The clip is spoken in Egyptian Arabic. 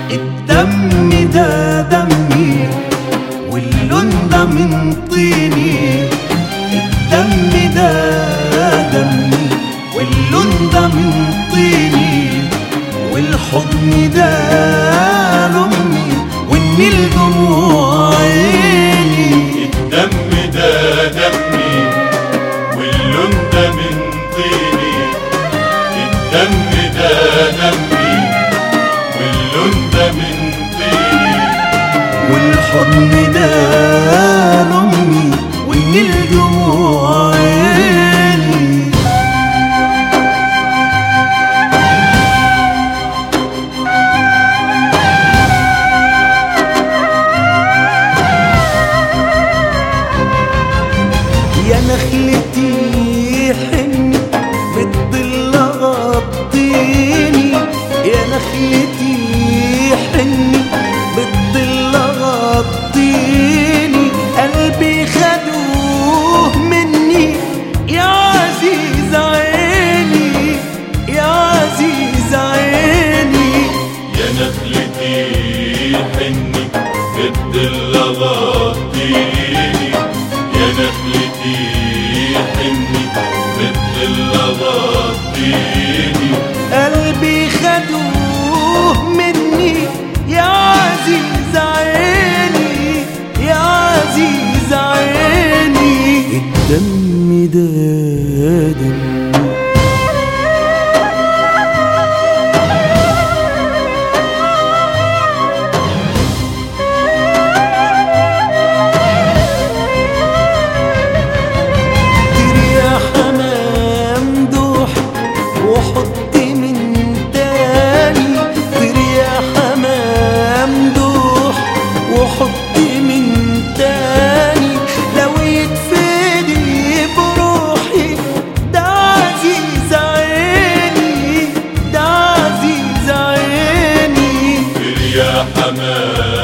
الدم ده دمي واللون ده من طيني الدم ده دمي واللون ده من طيني والحضن ده لأمي والنيل دموع عيني الدم ده دمي واللون ده من طيني الدم ده دمي واللون ده من طيني والحضن ده لأمي والنيل دموع عيني يا نخلتي حني بالظل غطيني يا نخلتي حني بالظل غطيني قلبي خدوه مني يا عزيز عيني يا عزيز عيني يا نخلتي حني بالظل غطيني يا نخلتي حني بالظل غطيني قلبي خدوه مني يا عزيز عيني يا عزيز عيني الدم ده دم طير يا حمام دوح وحط من تاني طير يا حمام دوح وحط من تاني لو يتفدي بروحي ده عزيز عيني ده عزيز عيني طير يا حمام